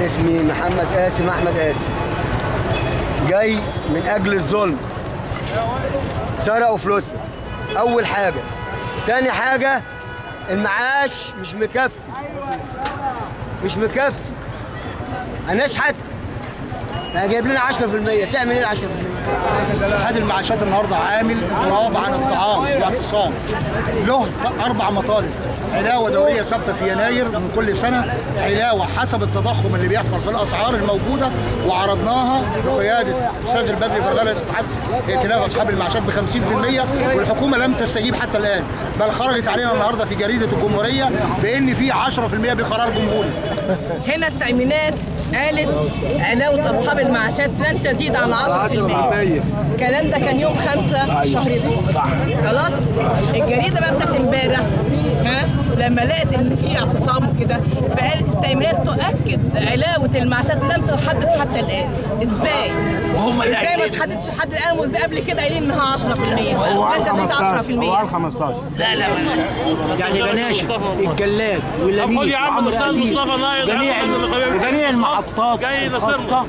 اسمي محمد قاسم احمد قاسم جاي من اجل الظلم سرقوا فلوسنا اول حاجه تاني حاجه المعاش مش مكفي مش مكفي هنشحت لا جايب لنا 10% تعمل ايه 10% اتحاد المعاشات النهارده عامل اضراب عن الطعام واعتصام له اربع مطالب علاوه دوريه ثابته في يناير من كل سنه علاوه حسب التضخم اللي بيحصل في الاسعار الموجوده وعرضناها بقياده استاذ البدري فرغال رئيس اتحاد ائتلاف اصحاب المعاشات ب 50% والحكومه لم تستجيب حتى الان بل خرجت علينا النهارده في جريده الجمهوريه بان في 10% بقرار جمهوري هنا التأمينات قالت علاوة أصحاب المعاشات لن تزيد عن 10% الكلام ده كان يوم خمسة الشهر ده خلاص الجريدة بقى بتاعت امبارح ها لما لقت ان في اعتصام وكده فقالت التأمينات تؤكد علاوة المعاشات لم تحدد حتى الآن ازاي؟ وهم اللي ازاي ما قايلين. تحددش لحد الآن وازاي قبل كده قايلين انها 10% لن تزيد 10% لا لا يعني بناشد الجلاد واللميس خد يا عم وعمرو الأستاذ أديب مصطفى نايل يا جميع عم اللي غير- جميع المحطات جاي الخاصة نصرنا.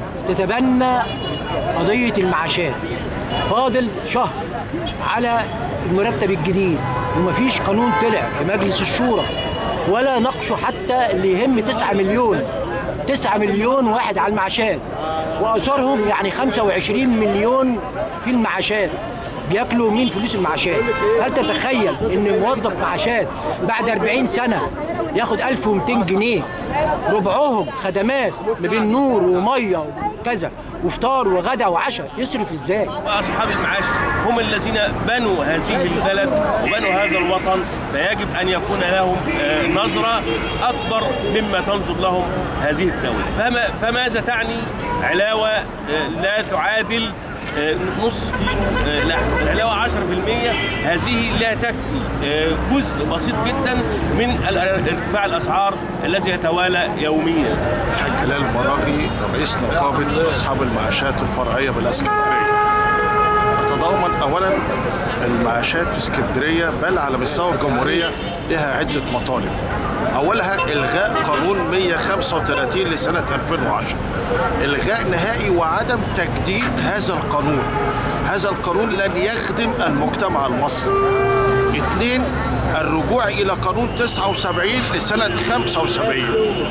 تتبنى قضية المعاشات فاضل شهر على المرتب الجديد ومفيش قانون طلع في مجلس الشورى ولا ناقشوا حتى اللي يهم 9 مليون 9 مليون واحد على المعاشات واثارهم يعني 25 مليون في المعاشات بياكلوا مين فلوس المعاشات هل تتخيل ان موظف معاشات بعد 40 سنه ياخد 1200 جنيه ربعهم خدمات ما بين نور وميه وكذا وفطار وغدا وعشاء يصرف ازاي واصحاب المعاش هم الذين بنوا هذه البلد وبنوا هذا الوطن فيجب ان يكون لهم آه، نظره اكبر مما تنظر لهم هذه الدوله فما فماذا تعني علاوه آه، لا تعادل آه، نص كيلو آه، لحم العلاوه 10% هذه لا تكفي آه، جزء بسيط جدا من ال- ارتفاع الاسعار الذي يتوالى يوميا الحاج جلال المراغي رئيس نقابة أصحاب المعاشات الفرعية بالإسكندرية يتضمن أولا المعاشات في اسكندرية بل على مستوى الجمهورية لها عدة مطالب أولها إلغاء قانون 135 لسنة 2010 إلغاء نهائي وعدم تجديد هذا القانون هذا القانون لن يخدم المجتمع المصري اثنين الرجوع إلى قانون 79 لسنة 75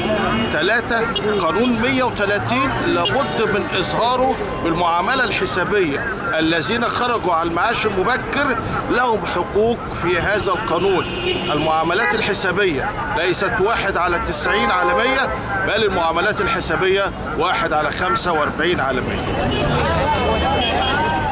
ثلاثة قانون 130 لابد من إظهاره بالمعاملة الحسابية الذين خرجوا على المعاش المبكر لهم حقوق في هذا القانون المعاملات الحسابية ليست واحد على 90 على 100 بل المعاملات الحسابية واحد على 45 على 100